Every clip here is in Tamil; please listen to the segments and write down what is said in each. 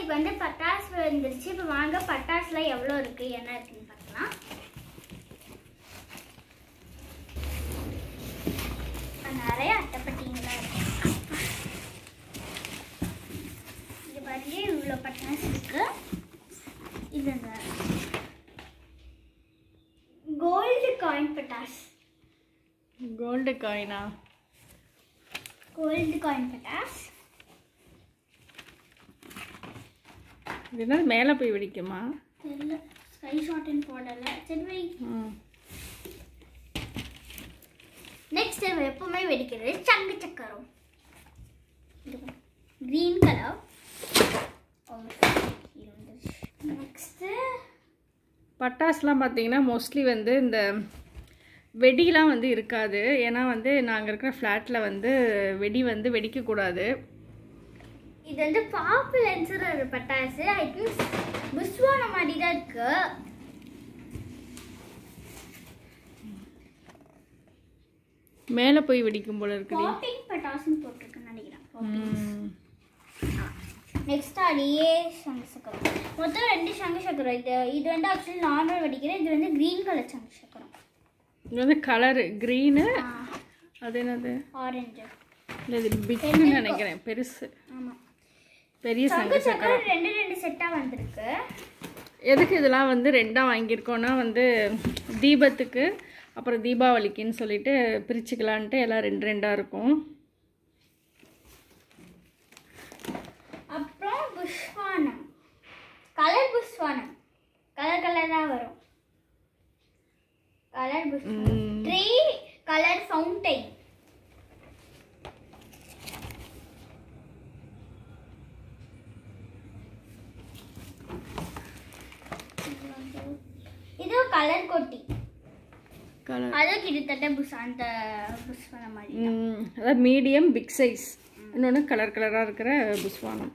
இப்போ வந்து பட்டாசு வந்துருச்சு இப்போ வாங்க பட்டாசுல எவ்வளோ இருக்கு என்ன இருக்குன்னு பார்க்கலாம் இப்ப நிறைய அட்டைப்பட்டிங்களா இருக்கு இது பாருங்க இவ்வளோ பட்டாசு இருக்கு இது கோல்டு காயின் பட்டாஸ் கோல்டு காயினா கோல்டு காயின் பட்டாஸ் இதுனா மேலே போய் வெடிக்குமா தெரியல ஸ்கை ஷாட்டன் போடல சரி வை ம் நெக்ஸ்ட் எப்பவுமே வெடிக்கிறது சங்கு சக்கரம் க்ரீன் கலர் நெக்ஸ்ட் பட்டாசுலாம் பார்த்தீங்கன்னா மோஸ்ட்லி வந்து இந்த வெடிலாம் வந்து இருக்காது ஏன்னா வந்து நாங்கள் இருக்கிற ஃப்ளாட்டில் வந்து வெடி வந்து வெடிக்கக்கூடாது இது வந்து பாப்புலன்ஸர் ஒரு பட்டாசு ஐ திங்க் புஸ்வான மாதிரி தான் இருக்கு மேலே போய் வெடிக்கும் போல இருக்குடி பாப்பிங் பட்டாசுன்னு போட்டிருக்குன்னு நினைக்கிறேன் ம். நெக்ஸ்ட் அடியே சங்கு சக்கரம் மொத்தம் ரெண்டு சங்கு சக்கரம் இது இது வந்து ஆக்சுவலி நார்மல் வெடிக்கிற இது வந்து க்ரீன் கலர் சங்கு சக்கரம் இது வந்து கலரு க்ரீனு அது என்னது ஆரஞ்சு இல்லை இது பிக்குன்னு நினைக்கிறேன் பெருசு ஆமாம் பெரிய சங்கு சங்கு சக்கரம் சக்கரம் ரெண்டு ரெண்டு செட்டாக வந்திருக்கு எதுக்கு இதெல்லாம் வந்து ரெண்டாக வாங்கியிருக்கோன்னா வந்து தீபத்துக்கு அப்புறம் தீபாவளிக்குன்னு சொல்லிட்டு பிரிச்சுக்கலான்ட்டு எல்லாம் ரெண்டு ரெண்டாக இருக்கும் அப்புறம் புஷ்வானம் கலர் புஷ்வானம் கலர் கலராக வரும் கலர் புஷ்வானம் ம். த்ரீ கலர் ஃபவுண்டைன் இது கலர் கொட்டி கலர் அதுவும் கிட்டத்தட்ட புஷ் அந்த புஷ்வானம் மாதிரி ம், அதாவது மீடியம் பிக் சைஸ் இன்னொன்று கலர் கலராக இருக்கிற புஸ்வானம்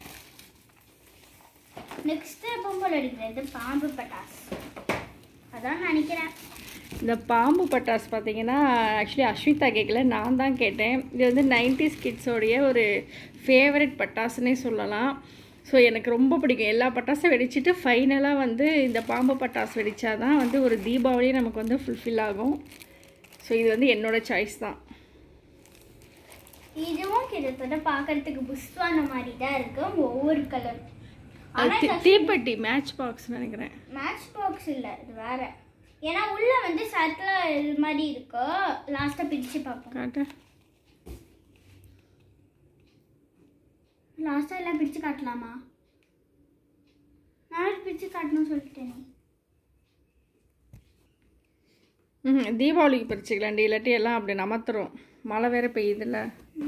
நெக்ஸ்ட் பொம்பல் அடிக்கிறது பாம்பு பட்டாஸ் அதான் நினைக்கிறேன் இந்த பாம்பு பட்டாஸ் பார்த்தீங்கன்னா ஆக்சுவலி அஸ்விதா கேட்கல நான் தான் கேட்டேன் இது வந்து நைன்டிஸ் கிட்ஸோடைய ஒரு ஃபேவரட் பட்டாசுன்னே சொல்லலாம் ஸோ எனக்கு ரொம்ப பிடிக்கும் எல்லா பட்டாசும் வெடிச்சிட்டு ஃபைனலாக வந்து இந்த பாம்பு பட்டாசு வெடிச்சாதான் வந்து ஒரு தீபாவளி நமக்கு வந்து ஃபுல்ஃபில் ஆகும் ஸோ இது வந்து என்னோட சாய்ஸ் தான் இதுவும் கிட்டத்தட்ட பார்க்கறதுக்கு புஷ்வான மாதிரி தான் இருக்கு ஒவ்வொரு கலர் அது ஆனா தீ- தீப்பெட்டி மேட்ச் பாக்ஸ் நினைக்கிறேன் மேட்ச் பாக்ஸ் இல்ல இது வேற ஏன்னா உள்ள வந்து சர்க்கிள் மாதிரி இருக்கு லாஸ்டா பிரிச்சு பார்ப்போம் காட்டு லாஸ்டா எல்லாம் பிரிச்சு காட்டலாமா நான் பிரிச்சு காட்டணும்னு சொல்லிட்டேனே ம் தீபாவளிக்கு பறிச்சுக்கலாண்டி இல்லாட்டி எல்லாம் அப்படி நமத்துறோம் மழை வேற பெய்யுதுல்ல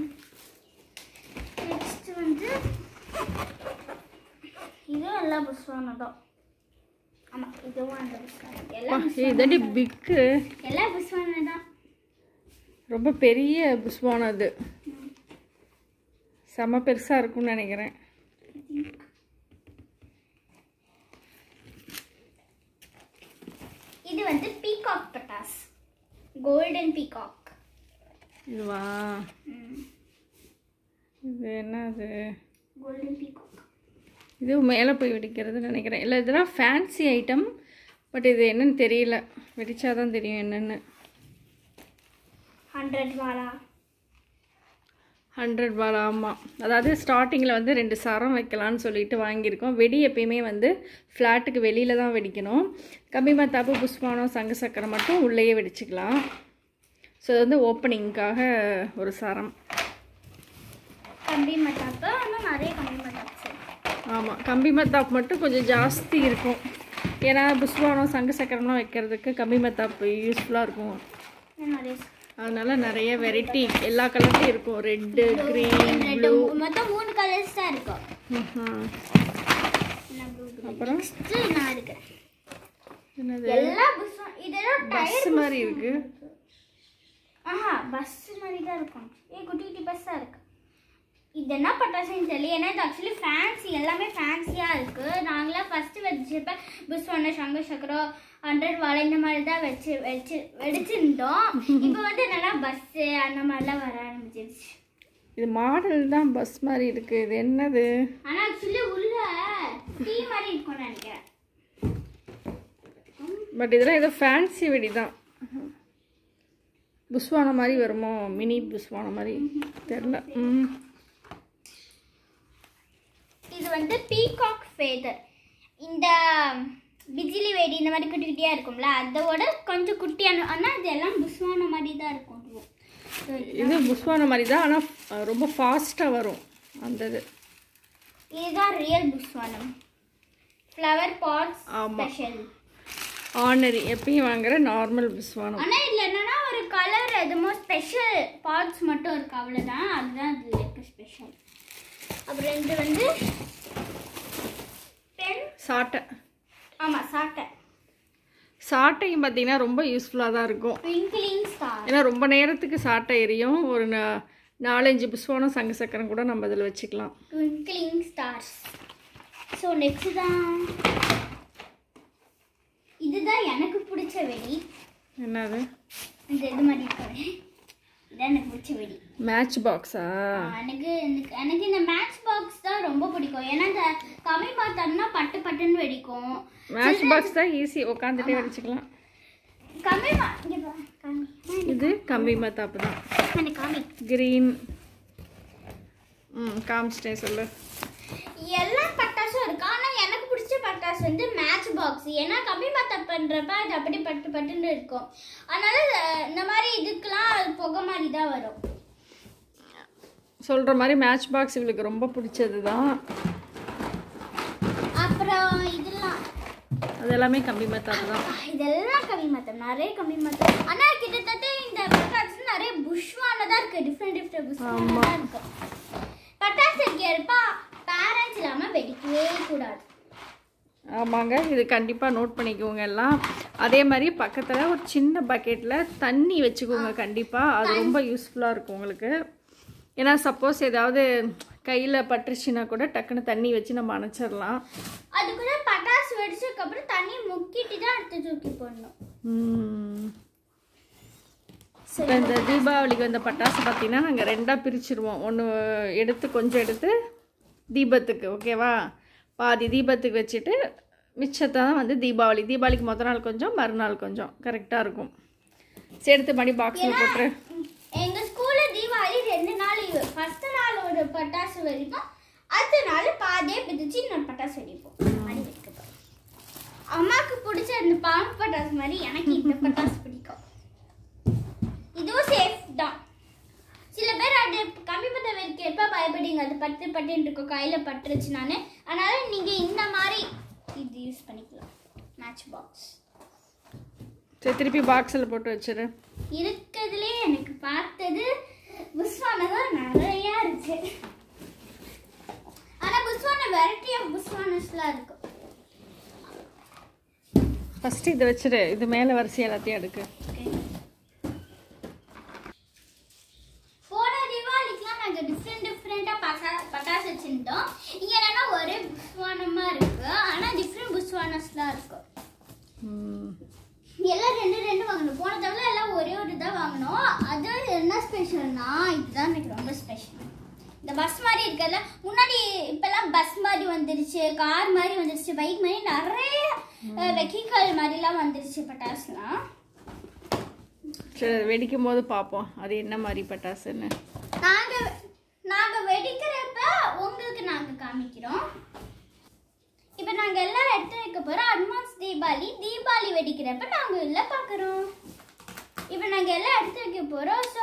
நெக்ஸ்ட் வந்து இதுவும் எல்லாம் புஷ்வானம் தான் ஆமா இதுவும் அந்த புஷ்வானம் எல்லாம் ஏய், இதாண்டி பிக்கு எல்லாம் புஷ்வானம் தான் ரொம்ப பெரிய புஷ்வானம் அது செம பெருசாக இருக்கும்னு நினைக்கிறேன் இது வந்து பீகாக் பட்டாஸ் கோல்டன் பீகாக் இதுவா இது என்னது கோல்டன் பீகாக் இது மேலே போய் வெடிக்கிறதுன்னு நினைக்கிறேன் இல்லை இதெல்லாம் ஃபேன்சி ஐட்டம் பட் இது என்னன்னு தெரியல வெடிச்சாதான் தெரியும் என்னென்னு ஹண்ட்ரட் வாலா ஹண்ட்ரட் பால் ஆமாம் அதாவது ஸ்டார்டிங்கில் வந்து ரெண்டு சரம் வைக்கலான்னு சொல்லிட்டு வாங்கியிருக்கோம் வெடி எப்பயுமே வந்து ஃப்ளாட்டுக்கு வெளியில் தான் வெடிக்கணும் கம்பி மத்தாப்பு புஷ்பானம் சங்கு சக்கரம் மட்டும் உள்ளேயே வெடிச்சுக்கலாம் ஸோ இது வந்து ஓப்பனிங்க்காக ஒரு சரம் கம்பி மட்டாப்பு ஆனால் நிறைய கம்பி மட்டாப்ஸ் ஆமாம் கம்பி மத்தாப்பு மட்டும் கொஞ்சம் ஜாஸ்தி இருக்கும் ஏன்னா புஷ்பானம் சங்கு சக்கரம்லாம் வைக்கிறதுக்கு கம்பி மத்தாப்பு யூஸ்ஃபுல்லாக இருக்கும் நிறைய அதனால நிறைய வெரைட்டி எல்லா கலர்லையும் இருக்கும் ரெட்டு க்ரீன் ரெண்டு ப்ளூ மொத்தம் மூணு கலர்ஸ் தான் இருக்கும் அப்புறம் நெக்ஸ்ட் நான் இருக்கிறேன் என்னது எல்லா பஸ்ஸும் இதெல்லாம் பஸ் டயர் மாதிரி இருக்கு ஆஹா பஸ் மாதிரி தான் இருக்கும் ஏ குட்டி குட்டி பஸ்ஸாக இருக்கு இது என்ன பட்டாசுன்னு தெரியல ஏன்னா இது ஆக்சுவலி ஃபேன்சி எல்லாமே ஃபேன்சியாக இருக்குது நாங்களாம் ஃபஸ்ட்டு வச்சப்ப புஷ் ஒன்று சங்க சக்கரம் ஹண்ட்ரட் வாழை இந்த மாதிரி தான் வச்சு வச்சு வெடிச்சிருந்தோம் இப்போ வந்து என்னன்னா பஸ்ஸு அந்த மாதிரிலாம் வர ஆரம்பிச்சிருச்சு இது மாடல் தான் பஸ் மாதிரி இருக்குது இது என்னது ஆனா ஆக்சுவலி உள்ள டீ மாதிரி இருக்கும்னு நினைக்கிறேன் பட் இதெல்லாம் ஏதோ ஃபேன்சி வெடி தான் புஸ்வான மாதிரி வருமோ மினி புஸ்வான மாதிரி தெரில ம் இது வந்து பீகாக் ஃபேதர் இந்த பிஜிலி வெடி இந்த மாதிரி குட்டி குட்டியாக இருக்கும்ல அதோட கொஞ்சம் குட்டியான ஆனால் இது எல்லாம் புஸ்வான மாதிரி தான் இருக்கும் இதுவும். So, இது புஸ்வான மாதிரி தான் ஆனால் ரொம்ப ஃபாஸ்ட்டாக வரும் அந்த இது இதுதான் ரியல் புஸ்வானம் ஃப்ளவர் பாட்ஸ் ஆமா. ஸ்பெஷல் ஆர்டினரி எப்பயும் வாங்குற நார்மல் புஸ்வானம் ஆனால் இதில் என்னன்னா ஒரு கலர் எதுமோ ஸ்பெஷல் பார்ட்ஸ் மட்டும் இருக்கு அவ்வளோதான் அதுதான் இதில் இருக்க ஸ்பெஷல் அப்புறம் இது வந்து பென் சாட்டை ஆமாம் சாட்டை சாட்டையும் பார்த்தீங்கன்னா ரொம்ப யூஸ்ஃபுல்லாக தான் இருக்கும் ட்விங்கிளிங் ஸ்டார் ஏன்னா ரொம்ப நேரத்துக்கு சாட்டை எரியும் ஒரு நா- நாலஞ்சு புஸ்வானம் சங்கு சக்கரம் கூட நம்ம இதில் வச்சுக்கலாம் ட்விங்கிளிங் ஸ்டார்ஸ் ஸோ நெக்ஸ்ட் தான் இதுதான் எனக்கு பிடிச்ச வெடி என்னது இந்த இது மாதிரி இருக்காது இதான் எனக்கு பிடிச்ச வெடி மேட்ச் பாக்ஸா எனக்கு இந்த- எனக்கு இந்த மேட்ச் பாக்ஸ் தான் ரொம்ப பிடிக்கும் ஏன்னா இந்த கம்மி பார்த்தோம்னா பட்டு பட்டுன்னு வெடிக்கும் மேட்ச் பாக்ஸ் தான் ஈஸி உட்காந்துட்டே வச்சுக்கலாம் கம்மி மா- இங்க பா, காமி. இது கம்பி மத்தாப்பு தான் எனக்கு காமி கிரீன் ம் காமிச்சிட்டேன் சொல்லு எல்லா பட்டாசும் இருக்கு ஆனா எனக்கு பிடிச்ச பட்டாசு வந்து மேட்ச் பாக்ஸ் ஏன்னா கம்மி மத்த பண்றப்ப அது அப்படி பட்டு பட்டுன்னு இருக்கும் அதனால இந்த- இந்த மாதிரி இதுக்கெல்லாம் அது புகை மாதிரி தான் வரும் சொல்கிற மாதிரி மேட்ச் பாக்ஸ் இவளுக்கு ரொம்ப பிடிச்சது தான் அப்புறம் இதெல்லாம் அது எல்லாமே கம்பி மத்தாப்பு தான் இதெல்லாம் கம்மி மத்தம் நிறைய கம்மி மத்தம் ஆனா கிட்டத்தட்ட இந்த பட்டாசு நிறைய புஷ்வானதா இருக்கு டிஃப்ரெண்ட் டிஃப்ரெண்ட் புஷ்வானதா இருக்கு பட்டாசு வைக்கிறப்ப பேரண்ட்ஸ் இல்லாம வெடிக்கவே கூடாது ஆமாங்க இது கண்டிப்பாக நோட் பண்ணிக்கோங்க எல்லாம் அதே மாதிரி பக்கத்தில் ஒரு சின்ன பக்கெட்டில் தண்ணி வச்சுக்கோங்க கண்டிப்பாக அது ரொம்ப யூஸ்ஃபுல்லாக இருக்கும் உங்களுக்கு ஏன்னா சப்போஸ் ஏதாவது கையில் பட்டுருச்சுன்னா கூட டக்குன்னு தண்ணி வச்சு நம்ம அணைச்சிடலாம் அது கூட பட்டாசு வெடிச்சதுக்கு அப்புறம் தண்ணி முக்கிட்டு தான் எடுத்து தூக்கி போடணும் ம். இப்போ இந்த தீபாவளிக்கு வந்த பட்டாசு பார்த்தீங்கன்னா நாங்கள் ரெண்டாக பிரிச்சிருவோம் ஒன்று எடுத்து கொஞ்சம் எடுத்து தீபத்துக்கு ஓகேவா பாதி தீபத்துக்கு வச்சுட்டு மிச்சத்தை தான் வந்து தீபாவளி தீபாவளிக்கு மொதல் நாள் கொஞ்சம் மறுநாள் கொஞ்சம் கரெக்டாக இருக்கும் சரி எடுத்து மணி பாக்ஸில் போட்டுரு எங்க ஸ்கூல்ல தீபாவளி ரெண்டு நாள் லீவு ஃபர்ஸ்ட் நாள் ஒரு பட்டாசு வெடிப்போம் அடுத்த நாள் பாதியே பிரிச்சு இன்னொரு பட்டாசு வெடிப்போம் அந்த மாதிரி வெடிக்க போறோம். அம்மாக்கு பிடிச்ச இந்த பாம்பு பட்டாசு மாதிரி எனக்கு இந்த பட்டாசு பிடிக்கும் இதுவும் சேஃப் தான் சில பேர் அது கம்மி பட்ட வெடிக்கிறப்ப பயப்படுங்க அது பட்டு பட்டுன்னு இருக்கும் கையில் பட்டுருச்சு நான் அதனால நீங்கள் இந்த மாதிரி இது யூஸ் பண்ணிக்கலாம் மேட்ச் பாக்ஸ் சரி திருப்பி பாக்ஸில் போட்டு வச்சிரு இருக்கிறதுலே எனக்கு பார்த்தது புஸ்வான தான் நிறையா இருக்கு ஆனா புஸ்வான வெரைட்டி ஆஃப் புஸ்வானஸ்லாம் இருக்கும் ஃபஸ்ட்டு இதை வச்சிரு இது மேலே வரிசை எல்லாத்தையும் எடுக்கு போன தீபாவளிக்குலாம் நாங்க டிஃப்ரெண்ட் டிஃப்ரெண்டா பசா பட்டாசு வச்சிருந்தோம் இங்க என்னன்னா ஒரே புஸ்வானமா இருக்கு ஆனா டிஃப்ரெண்ட் புஸ்வானஸ்லாம் இருக்கும் ம். எல்லாம் ரெண்டு ரெண்டு வாங்கணும் போன தவிர எல்லாம் ஒரே ஒரு தான் வாங்கினோம் அது என்ன ஸ்பெஷல்னா இதுதான் எனக்கு ரொம்ப ஸ்பெஷல் இந்த பஸ் மாதிரி இருக்குல்ல முன்னாடி இப்பெல்லாம் பஸ் மாதிரி வந்துருச்சு கார் மாதிரி வந்துருச்சு பைக் மாதிரி நிறைய வெஹிக்கல் மாதிரிலாம் வந்துருச்சு பட்டாசுலாம் சரி அது வெடிக்கும் போது பார்ப்போம் அது என்ன மாதிரி பட்டாசுன்னு நாங்க நாங்க வெடிக்கிறப்ப உங்களுக்கு நாங்க காமிக்கிறோம் இப்போ நாங்க எல்லாம் எடுத்து வைக்க போறோம் அட்வான்ஸ் தீபாவளி தீபாவளி வெடிக்கிறப்ப நாங்க எல்லாம் பார்க்குறோம் இப்போ நாங்க எல்லாம் எடுத்து வைக்க போறோம் ஸோ